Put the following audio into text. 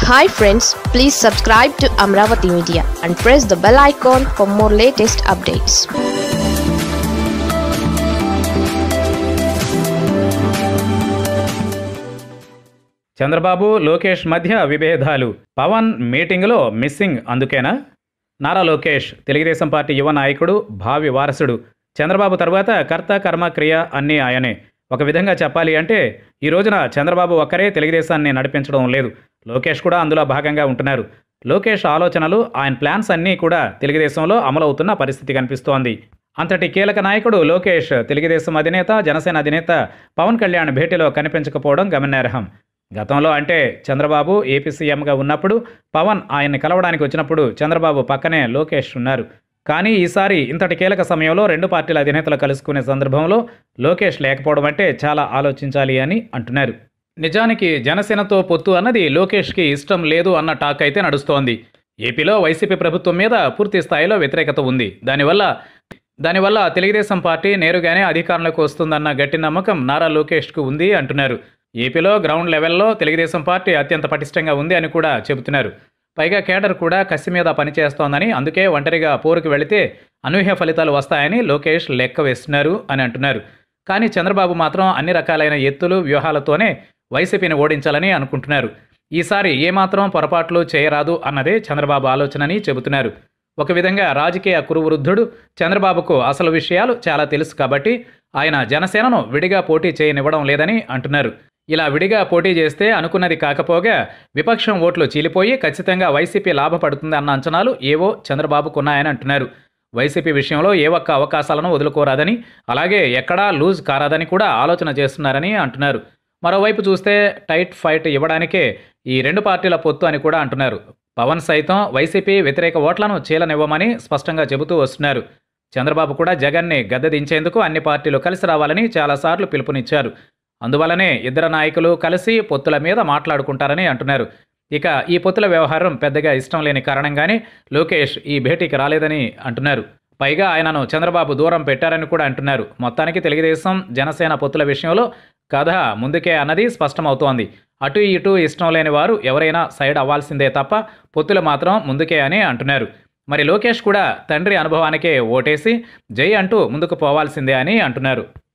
hi friends please subscribe to Amaravati media and press the bell icon for more latest updates Chandrababu Lokesh మధ్య విభేదాలు పవన్ మీటింగులో missing అందుకేనా Nara Lokesh Telugu Desam party యువ నాయకుడు భావి వారసుడు చంద్రబాబు తర్వాత కర్త కర్మ క్రియ అన్నీ ఆయనే ఒక విధంగా చెప్పాలి అంటే ఈ రోజున చంద్రబాబు ఒక్కరే తెలుగుదేశాన్ని నడిపించడం లేదు లోకేష్ కూడా అందులో భాగంగా ఉంటున్నారు లోకేష్ ఆలోచనలు ఆయన ప్లాన్స్ అన్నీ కూడా తెలుగుదేశంలో అమలవుతున్న పరిస్థితి కనిపిస్తోంది అంతటి కీలక నాయకుడు లోకేష్ తెలుగుదేశం అధినేత జనసేన అధినేత పవన్ కళ్యాణ్ భేటీలో కనిపించకపోవడం గమనార్హం గతంలో అంటే చంద్రబాబు ఏపీ సీఎంగా ఉన్నప్పుడు పవన్ ఆయన్ని కలవడానికి వచ్చినప్పుడు చంద్రబాబు పక్కనే లోకేష్ ఉన్నారు కానీ ఈసారి ఇంతటి కీలక సమయంలో రెండు పార్టీల అధినేతలు కలుసుకునే సందర్భంలో లోకేష్ లేకపోవడం అంటే చాలా ఆలోచించాలి అని అంటున్నారు నిజానికి జనసేనతో పొత్తు అన్నది లోకేష్కి ఇష్టం లేదు అన్న టాక్ అయితే నడుస్తోంది ఏపీలో వైసీపీ ప్రభుత్వం మీద పూర్తి స్థాయిలో వ్యతిరేకత ఉంది దానివల్ల దానివల్ల తెలుగుదేశం పార్టీ నేరుగానే అధికారంలోకి వస్తుందన్న గట్టి నమ్మకం నారా లోకేష్కు ఉంది అంటున్నారు ఏపీలో గ్రౌండ్ లెవెల్లో తెలుగుదేశం పార్టీ అత్యంత పటిష్టంగా ఉంది అని కూడా చెబుతున్నారు పైగా కేడర్ కూడా కసి మీద పనిచేస్తోందని అందుకే ఒంటరిగా పోరుకు వెళితే అనూహ్య ఫలితాలు వస్తాయని లోకేష్ లెక్క వేస్తున్నారు అని అంటున్నారు కానీ చంద్రబాబు మాత్రం అన్ని రకాలైన ఎత్తులు వ్యూహాలతోనే వైసీపీని ఓడించాలని అనుకుంటున్నారు ఈసారి ఏమాత్రం పొరపాట్లు చేయరాదు అన్నదే చంద్రబాబు ఆలోచనని చెబుతున్నారు ఒక విధంగా రాజకీయ కురువృద్ధుడు చంద్రబాబుకు అసలు విషయాలు చాలా తెలుసు కాబట్టి ఆయన జనసేనను విడిగా పోటీ చేయనివ్వడం లేదని అంటున్నారు ఇలా విడిగా పోటీ చేస్తే అనుకున్నది కాకపోగా విపక్షం ఓట్లు చీలిపోయి ఖచ్చితంగా వైసీపీ లాభపడుతుంది అన్న అంచనాలు ఏవో చంద్రబాబుకు ఉన్నాయని అంటున్నారు వైసీపీ విషయంలో ఏ ఒక్క అవకాశాలను వదులుకోరాదని అలాగే ఎక్కడా లూజ్ కారాదని కూడా ఆలోచన చేస్తున్నారని అంటున్నారు మరోవైపు చూస్తే టైట్ ఫైట్ ఇవ్వడానికే ఈ రెండు పార్టీల పొత్తు అని కూడా అంటున్నారు పవన్ సైతం వైసీపీ వ్యతిరేక ఓట్లను చీలనివ్వమని స్పష్టంగా చెబుతూ వస్తున్నారు చంద్రబాబు కూడా జగన్ని గద్దెదించేందుకు అన్ని పార్టీలు కలిసి రావాలని చాలాసార్లు పిలుపునిచ్చారు అందువల్లనే ఇద్దరు నాయకులు కలిసి పొత్తుల మీద మాట్లాడుకుంటారని అంటున్నారు ఇక ఈ పొత్తుల వ్యవహారం పెద్దగా ఇష్టం లేని కారణంగానే లోకేష్ ఈ భేటీకి రాలేదని అంటున్నారు పైగా ఆయనను చంద్రబాబు దూరం పెట్టారని కూడా అంటున్నారు మొత్తానికి తెలుగుదేశం జనసేన పొత్తుల విషయంలో కథ ముందుకే అన్నది స్పష్టమవుతోంది అటు ఇటు ఇష్టం లేని వారు ఎవరైనా సైడ్ అవ్వాల్సిందే తప్ప పొత్తులు మాత్రం ముందుకే అని అంటున్నారు మరి లోకేష్ కూడా తండ్రి అనుభవానికే ఓటేసి జై అంటూ ముందుకు పోవాల్సిందే అని అంటున్నారు